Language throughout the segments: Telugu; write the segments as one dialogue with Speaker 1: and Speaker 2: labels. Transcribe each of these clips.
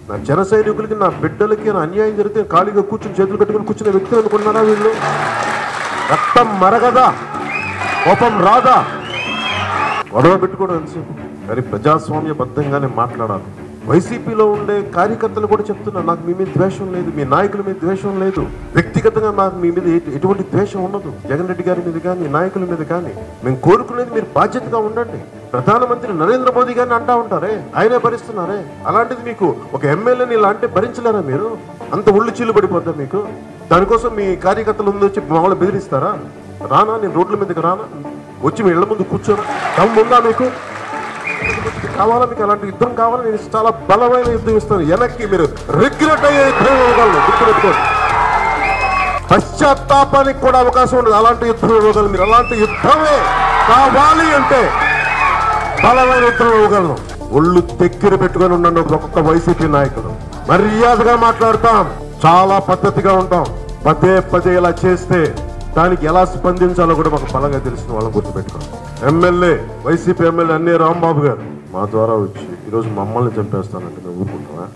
Speaker 1: నా జన సైనికులకి నా బిడ్డలకి నా అన్యాయం జరిగితే ఖాళీగా కూర్చుని చేతులు కట్టుకుని కూర్చున్న వ్యక్తులు అనుకున్నారా వీళ్ళు రక్తం మరగదా కోపం రాదా గొడవ పెట్టుకోవడం ఎంతసేపు కానీ ప్రజాస్వామ్యబద్ధంగానే మాట్లాడాలి వైసీపీలో ఉండే కార్యకర్తలు కూడా చెప్తున్నారు నాకు మీ మీద ద్వేషం లేదు మీ నాయకుల మీద ద్వేషం లేదు వ్యక్తిగతంగా నాకు మీ మీద ఎటు- ఎటువంటి ద్వేషం ఉండదు జగన్ రెడ్డి గారి మీద కానీ నాయకుల మీద కానీ మేము కోరుకునేది మీరు బాధ్యతగా ఉండండి ప్రధానమంత్రి నరేంద్ర మోదీ గారిని అంటా ఉంటారే ఆయనే భరిస్తున్నారే అలాంటిది మీకు ఒక ఎమ్మెల్యేని ఇలా అంటే భరించలేరా మీరు అంత ఒళ్ళు చీలు పడిపోద్దా మీకు దానికోసం మీ కార్యకర్తలు ముందు వచ్చి మామూలు బెదిరిస్తారా రానా నేను రోడ్ల మీదకి రానా వచ్చి మీ ఇళ్ల ముందు కూర్చోనా దమ్ము ఉందా మీకు కావాలా మీకు అలాంటి యుద్ధం కావాలా నేను చాలా బలమైన యుద్ధం ఇస్తాను వెనక్కి మీరు రిగ్రెట్ అయ్యే యుద్ధం ఇవ్వగలను గుర్తుపెట్టుకోండి పశ్చాత్తాపానికి కూడా అవకాశం ఉండదు అలాంటి యుద్ధం ఇవ్వగలను మీరు అలాంటి యుద్ధమే కావాలి అంటే బలమైన యుద్ధం ఇవ్వగలను ఒళ్ళు దగ్గర పెట్టుకొని ఉండండి ఒక్కొక్క వైసీపీ నాయకుడు మర్యాదగా మాట్లాడతాం చాలా పద్ధతిగా ఉంటాం పదే పదే ఇలా చేస్తే దానికి ఎలా స్పందించాలో కూడా మాకు బలంగా తెలిసిన వాళ్ళని గుర్తుపెట్టుకోండి ఎమ్మెల్యే వైసీపీ ఎమ్మెల్యే అన్నీ రాంబాబు గారు మా ద్వారా వచ్చి ఈరోజు మమ్మల్ని చంపేస్తానంటే మేము ఊరుకుంటామా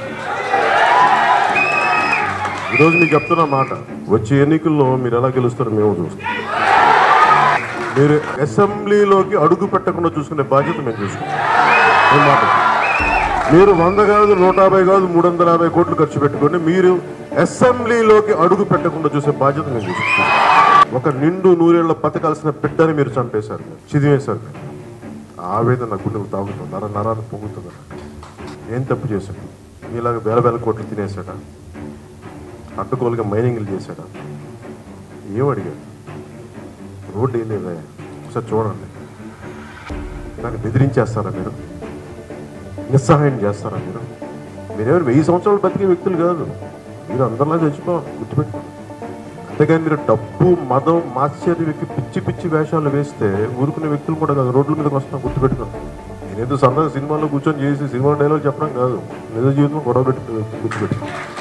Speaker 1: ఈరోజు మీకు చెప్తున్న మాట వచ్చే ఎన్నికల్లో మీరు ఎలా గెలుస్తారో మేము చూస్తాం మీరు అసెంబ్లీలోకి అడుగు పెట్టకుండా చూసుకునే బాధ్యత మేము చూసుకుంటాం ఈ మాట మీరు వంద కాదు నూట యాభై కాదు మూడు వందల యాభై కోట్లు ఖర్చు పెట్టుకోండి మీరు అసెంబ్లీలోకి అడుగు పెట్టకుండా చూసే బాధ్యత మేము చూసుకుంటాం ఒక నిండు నూరేళ్ల బతకాల్సిన బిడ్డని మీరు చంపేశారు చిదివేశారు మీరు. ఆవేదన గుండెలు తాగుతుంది నర నరాన్ని పొంగుతుంది ఏం తప్పు చేశాడు మీలాగా వేల వేల కోట్లు తినేశాడా అడ్డుకోలుగా మైనింగ్లు చేశాడా ఏం అడిగాడు రోడ్డు ఏం లేదా ఒకసారి చూడండి దాన్ని బెదిరించేస్తారా మీరు నిస్సహాయం చేస్తారా మీరు మీరేమైనా వెయ్యి సంవత్సరాలు బతికే వ్యక్తులు కాదు మీరు అందరిలా చచ్చిపోవాలి గుర్తుపెట్టుకోండి అంతేగాని మీరు డబ్బు మదం మాత్సర్యం ఎక్కి పిచ్చి పిచ్చి వేషాలు వేస్తే ఊరుకునే వ్యక్తులు కూడా కాదు రోడ్ల మీదకి వస్తున్నాం గుర్తుపెట్టుకోండి నేనేదో సరదాగా సినిమాలో కూర్చొని చేసి సినిమా డైలాగ్ చెప్పడం కాదు నిజ జీవితంలో గొడవ పెట్టి గుర్తుపెట్టుకోండి